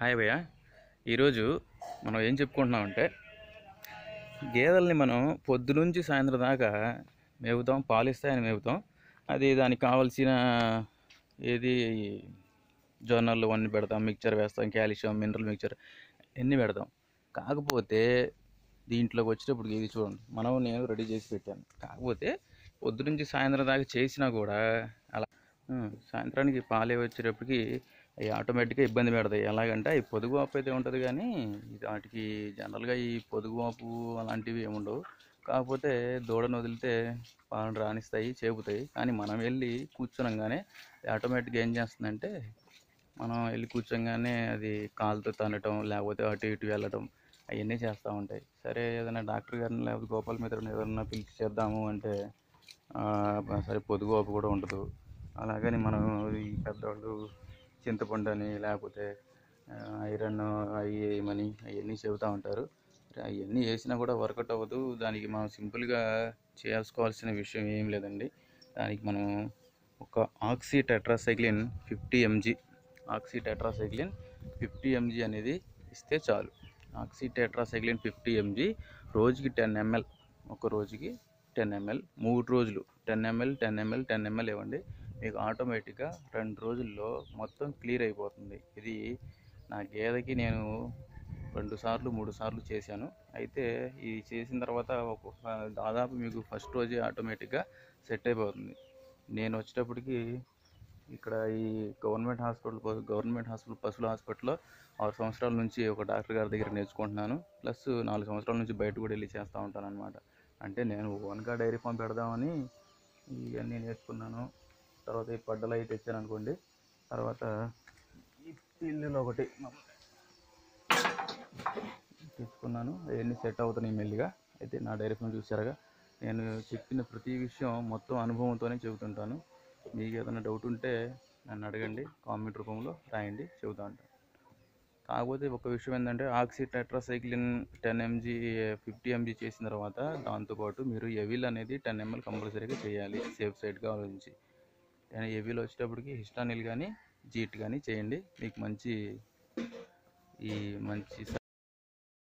hi భయ్య ఈరోజు మనం ఏం చెప్పుకుంటున్నామంటే గేదెల్ని మనం పొద్దు నుంచి సాయంత్రం దాకా మేపుతాం పాలిస్తాయని మేపుతాం అది దానికి కావాల్సిన ఏది జొన్నలు అన్నీ పెడతాం మిక్చర్ వేస్తాం కాల్షియం మినరల్ మిక్చర్ అన్నీ పెడతాం కాకపోతే దీంట్లోకి వచ్చేటప్పుడు ఇది చూడండి మనం నేను రెడీ చేసి పెట్టాను కాకపోతే పొద్దు నుంచి సాయంత్రం దాకా చేసినా కూడా అలా ఉం, సాయంత్రానికి పాలే వచ్చేటప్పటికి అవి ఆటోమేటిక్గా ఇబ్బంది పెడతాయి ఎలాగంటే ఈ పొదుగు వాపు అయితే ఉంటుంది కానీ ఇది వాటికి జనరల్గా ఈ పొదుగు వాపు అలాంటివి ఏమి ఉండవు కాకపోతే దూడను వదిలితే పాలను రాణిస్తాయి చేపుతాయి కానీ మనం వెళ్ళి కూర్చునంగానే ఆటోమేటిక్గా ఏం చేస్తుందంటే మనం వెళ్ళి కూర్చోగానే అది కాలుతో తనటం లేకపోతే అటు ఇటు వెళ్ళటం అవన్నీ చేస్తూ ఉంటాయి సరే ఏదైనా డాక్టర్ గారిని లేకపోతే గోపాల మిత్రుని ఏదైనా పిలిచి చేద్దాము అంటే ఆ, సరే పొదుగు వాపు కూడా ఉండదు అలాగని మనం ఈ పెద్దవాళ్ళు చింతపండు అని లేకపోతే ఆ, ఐరన్ అవి వేయమని అవన్నీ చెబుతూ ఉంటారు అవన్నీ వేసినా కూడా వర్కౌట్ అవ్వదు దానికి మనం సింపుల్గా చేసుకోవాల్సిన విషయం ఏం లేదండి దానికి మనం ఒక oxytetracycline fifty M G oxytetracycline fifty M G అనేది ఇస్తే చాలు ఆక్సీ టెట్రాసైక్లిన్ ఫిఫ్టీ ఎంజీ రోజుకి టెన్ ఎంఎల్ ఒక రోజుకి టెన్ ఎంఎల్ మూడు రోజులు ten M L ten M L ten M L ఇవ్వండి మీకు ఆటోమేటిక్గా రెండు రోజుల్లో మొత్తం క్లియర్ అయిపోతుంది ఇది నా గేదెకి నేను రెండు సార్లు మూడు సార్లు చేశాను అయితే ఇది చేసిన తర్వాత ఒక దాదాపు మీకు ఫస్ట్ రోజే ఆటోమేటిక్గా సెట్ అయిపోతుంది నేను వచ్చేటప్పటికి ఇక్కడ ఈ గవర్నమెంట్ హాస్పిటల్ ప- గవర్నమెంట్ హాస్పిటల్ పశువుల హాస్పిటల్లో ఆరు సంవత్సరాల నుంచి ఒక డాక్టర్ గారి దగ్గర నేర్చుకుంటున్నాను ప్లస్ నాలుగు సంవత్సరాల నుంచి బయట కూడా వెళ్ళి చేస్తూ ఉంటాను అనమాట అంటే నేను ఓన్గా డైరీ ఫామ్ పెడదామని ఇవన్నీ నేర్చుకున్నాను తర్వాత ఈ పడ్డలు అవి తెచ్చాను అనుకోండి తర్వాత ఈ పిల్లులు ఒకటి తెచ్చుకున్నాను అవన్నీ సెట్ అవుతున్నాయి మెల్లిగా అయితే నా డైరీ ఫామ్ చూసారుగా నేను చెప్పిన ప్రతి విషయం మొత్తం అనుభవంతోనే చెబుతుంటాను మీకు ఏదైనా డౌట్ ఉంటే నన్ను అడగండి కామెంట్ రూపంలో రాయండి చెబుతా ఉంటాను కాకపోతే ఒక విషయం ఏంటంటే oxytetracycline ten M G fifty M G చేసిన తర్వాత దాంతోపాటు మీరు ఎవిల్ అనేది టెన్ ఎంఎల్ కంపల్సరీగా చేయాలి సేఫ్ సైడ్గా ఆలోచించి ఎవిల్ వచ్చేటప్పటికి హిస్టానిల్ కానీ జీట్ కానీ చేయండి మీకు మంచి ఈ మంచి